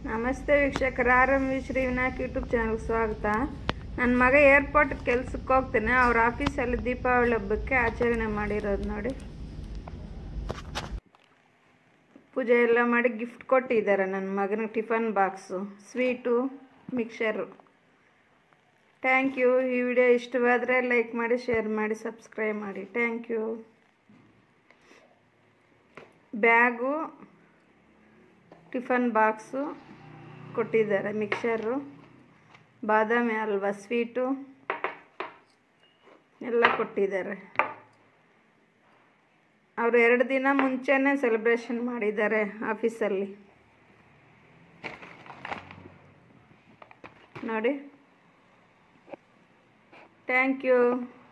ನಮಸ್ತೆ ವೀಕ್ಷಕರ ಆರಂಭ ಶ್ರೀ ವಿನಾಯಕ್ ಯೂಟ್ಯೂಬ್ ಚಾನಲ್ಗೆ ಸ್ವಾಗತ ನನ್ನ ಮಗ ಏರ್ಪೋರ್ಟ್ ಕೆಲ್ಸಕ್ಕೆ ಹೋಗ್ತಾನೆ ಅವ್ರ ಆಫೀಸಲ್ಲಿ ದೀಪಾವಳಿ ಹಬ್ಬಕ್ಕೆ ಆಚರಣೆ ಮಾಡಿರೋದು ನೋಡಿ ಪೂಜೆ ಎಲ್ಲ ಮಾಡಿ ಗಿಫ್ಟ್ ಕೊಟ್ಟಿದ್ದಾರೆ ನನ್ನ ಮಗನಿಗೆ tiffin box sweet mixture thank you ಈ ವಿಡಿಯೋ ಇಷ್ಟವಾದರೆ ಲೈಕ್ ಮಾಡಿ ಶೇರ್ ಮಾಡಿ ಸಬ್ಸ್ಕ್ರೈಬ್ ಮಾಡಿ thank you bag tiffin box ಕೊಟ್ಟಿದ್ದಾರೆ ಮಿಕ್ಸರು ಬಾದಾಮಿ ಹಲ್ವಾ ಸ್ವೀಟು ಎಲ್ಲ ಕೊಟ್ಟಿದ್ದಾರೆ ಅವರು ಎರಡು ದಿನ ಮುಂಚೆನೇ ಸೆಲೆಬ್ರೇಷನ್ ಮಾಡಿದ್ದಾರೆ ಆಫೀಸಲ್ಲಿ ನೋಡಿ ಥ್ಯಾಂಕ್ ಯು